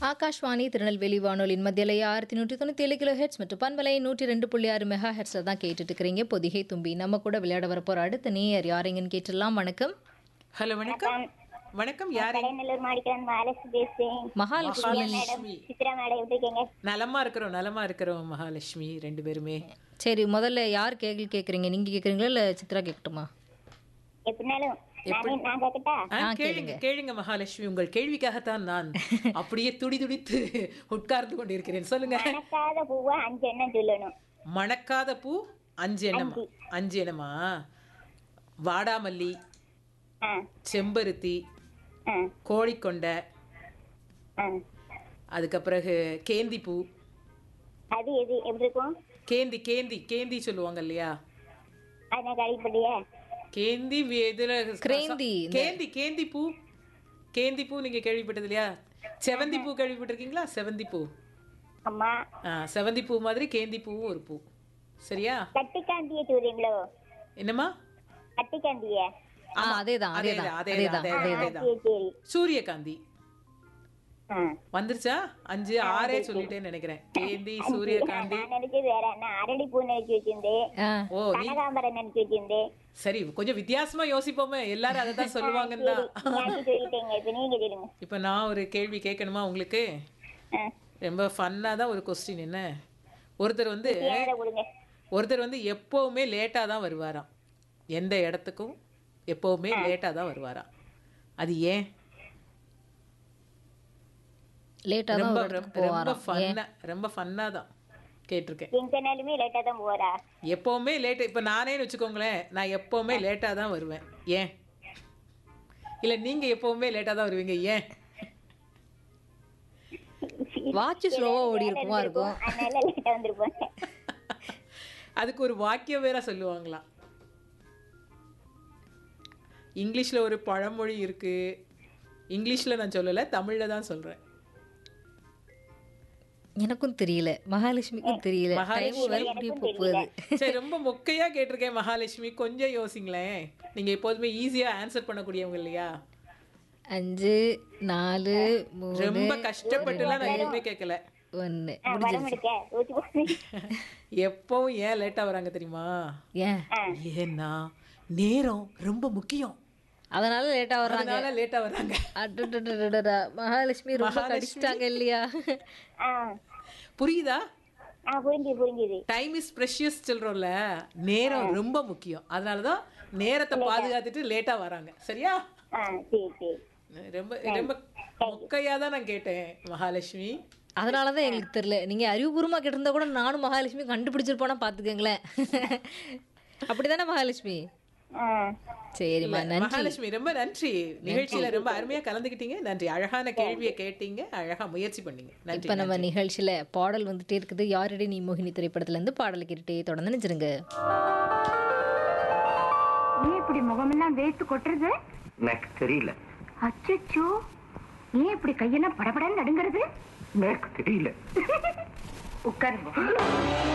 ஆகாஷ்வாணி திருநெல்வேலி வானொலியின் மத்தியில ஆயிரத்தி நூற்றி தொண்ணூற்றி ஏழு கிலோ ஹெட்ஸ் மற்றும் பண்பலை நூற்றி ரெண்டு புள்ளி ஆறு மெகா ஹெட்ஸில் தான் கேட்டுட்டு இருக்கிறீங்க பொதிகை தும்பி நம்ம கூட விளையாட வரப்போற அடுத்த நேயர் யாரைங்கன்னு கேட்டுடலாம் வணக்கம் ஹலோ வணக்கம் வணக்கம் யாரு கடைநல்லூர் மாடிக்கிறேன் மகாலட்சுமி பேசுறேன் மகாலட்சுமி மேடம் சித்ரா மேடம் எப்படி இருக்கீங்க நலமா இருக்கிறோம் நலமா இருக்கிறோம் மகாலட்சுமி ரெண்டு பேருமே சரி முதல்ல யார் கேள்வி கேட்குறீங்க நீங்கள் கேட்குறீங்களா இல்லை சித்ரா கேட்கட்டுமா எப்படினாலும் நானே நான் கேட்கட்டா ஆ, கேளுங்க கேளுங்க மகாலட்சுமி உங்கள் கேள்விக்காகத்தான் நான் அப்படியே துடி துடித்து உட்கார்ந்து கொண்டிருக்கிறேன் சொல்லுங்க மணக்காத பூவா அஞ்சு எண்ணம் சொல்லணும் மணக்காத பூ அஞ்சு எண்ணமா அஞ்சு எண்ணமா வாடாமல்லி ஆ செம்பருத்தி ஆ கோழிக்கொண்டை ஆ அதுக்கு பிறகு கேந்தி பூ அது எது எப்படி இருக்கும் கேந்தி கேந்தி கேந்தி சொல்லுவாங்க இல்லையா அது நான் கழிப்படியே கேந்தி வி- இதுல கிரேந்தி, கேந்தி கேந்தி பூ கேந்தி பூ நீங்க கேள்விப்பட்டது இல்லையா செவந்தி பூ கேள்விப்பட்டிருக்கீங்களா செவந்தி பூ அம்மா ஆ செவந்தி பூ மாதிரி கேந்தி பூவும் ஒரு பூ சரியா கட்டிக்காந்திய சொல்றீங்களோ என்னம்மா கட்டிக்காந்திய ஆ அதேதான் அதேதான் அதேதான் அதேதான் அதேதான் அதேதான் சரி சரி சூரியகாந்தி ஆ வந்துருச்சா அஞ்சு ஆறே சொல்லிட்டேன்னு நினைக்கிறேன் கேந்தி சூரியகாந்தி நான் நினைச்சது வேற நான் அரளி பூ நினைச்சு வச்சிருந்தேன் ஆ ஓ நீ கனகாம்பரம் நினைச்சு வச்சிருந்தேன் சரி கொஞ்சம் வித்தியாசமா யோசிப்போமே எல்லாரும் அதை தான் சொல்லுவாங்கன்னு தான் நான் சொல்லிட்டேங்க இப்ப நீங்க சொல்லுங்க இப்போ நான் ஒரு கேள்வி கேட்கணுமா உங்களுக்கு ஆ ரொம்ப ஃபன்னாக தான் ஒரு கொஸ்டின் என்ன ஒருத்தர் வந்து ஏழை கொடுங்க ஒருத்தர் வந்து எப்போவுமே லேட்டாக தான் வருவாராம் எந்த இடத்துக்கும் எப்போவுமே லேட்டாக தான் வருவாராம் அது ஏன் லேட்டாக தான் ரொம்ப ஒரு இடத்துக்கு ரொம்ப ரொம்ப போவாராம் ஃபன்னாக ரொம்ப ஃபன்னாக தான் கேட்டிருக்கேன் எங்கனாலுமே லேட்டா தான் போறா எப்போவுமே லேட்டு இப்போ நானேன்னு வச்சுக்கோங்களேன் நான் எப்போவுமே லேட்டாக தான் வருவேன் ஏன் இல்லை நீங்கள் எப்போவுமே லேட்டாக தான் வருவீங்க ஏன் வாட்ச் ஸ்லோவாக ஓடி இருக்குமா இருக்கும் அதனால லேட்டா வந்திருப்போம் அதுக்கு ஒரு வாக்கியம் வேற சொல்லுவாங்களாம் இங்கிலீஷில் ஒரு பழமொழி இருக்கு இங்கிலீஷில் நான் சொல்லலை தமிழில் தான் சொல்கிறேன் எனக்கும் தெரியல மகாலட்சுமிக்கும் தெரியல டைம் வேற இப்படி போகுது சரி ரொம்ப மொக்கையா கேட்டிருக்கேன் மகாலட்சுமி கொஞ்சம் யோசிங்களேன் நீங்க எப்போதுமே ஈஸியா ஆன்சர் பண்ணக்கூடியவங்க இல்லையா அஞ்சு நாலு மூணு ரொம்ப கஷ்டப்பட்டுலாம் நான் எதுவுமே கேட்கல ஒன்று படம் எடுக்க ஊத்தி போட்டு எப்பவும் ஏன் லேட்டா வராங்க தெரியுமா ஏன் ஏன்னா நேரம் ரொம்ப முக்கியம் அதனால லேட்டா வர்றாங்க அதனால லேட்டா வராங்க அடடடடடடா. மகாலட்சுமி ரொம்ப கடிச்சிட்டாங்க இல்லையா ஆ புரியுதா ஆ புரிஞ்சுது புரிஞ்சுது டைம் இஸ் ப்ரெஷியஸ் சொல்றோம்ல நேரம் ரொம்ப முக்கியம் அதனால தான் நேரத்தை பாதுகாத்துட்டு லேட்டா வராங்க சரியா ஆ சரி சரி ரொம்ப ரொம்ப மொக்கையா தான் நான் கேட்டேன் மகாலட்சுமி அதனால தான் எங்களுக்கு தெரியல நீங்க அறிவுபூர்வமா கேட்டிருந்தா கூட நானும் மகாலட்சுமி கண்டுபிடிச்சிருப்போனா பாத்துக்கங்களேன் அப்படிதானே மகாலட்சுமி ஆ சரிம்மா நன்றி மகாலட்சுமி ரொம்ப நன்றி நிகழ்ச்சியில ரொம்ப அருமையா கலந்துக்கிட்டீங்க நன்றி அழகான கேள்வியை கேட்டீங்க அழகா முயற்சி பண்ணீங்க நன்றி இப்ப நம்ம நிகழ்ச்சியில பாடல் வந்துட்டே இருக்குது யாரடி நீ மோகினி திரைப்படத்துல இருந்து பாடல் கேட்டுட்டே தொடர்ந்து நினைச்சிருங்க ஏன் இப்படி முகமெல்லாம் வேர்த்து கொட்டுறது எனக்கு தெரியல அச்சச்சோ ஏன் இப்படி கையெல்லாம் படபடன்னு நடுங்கிறது எனக்கு தெரியல உட்காருங்க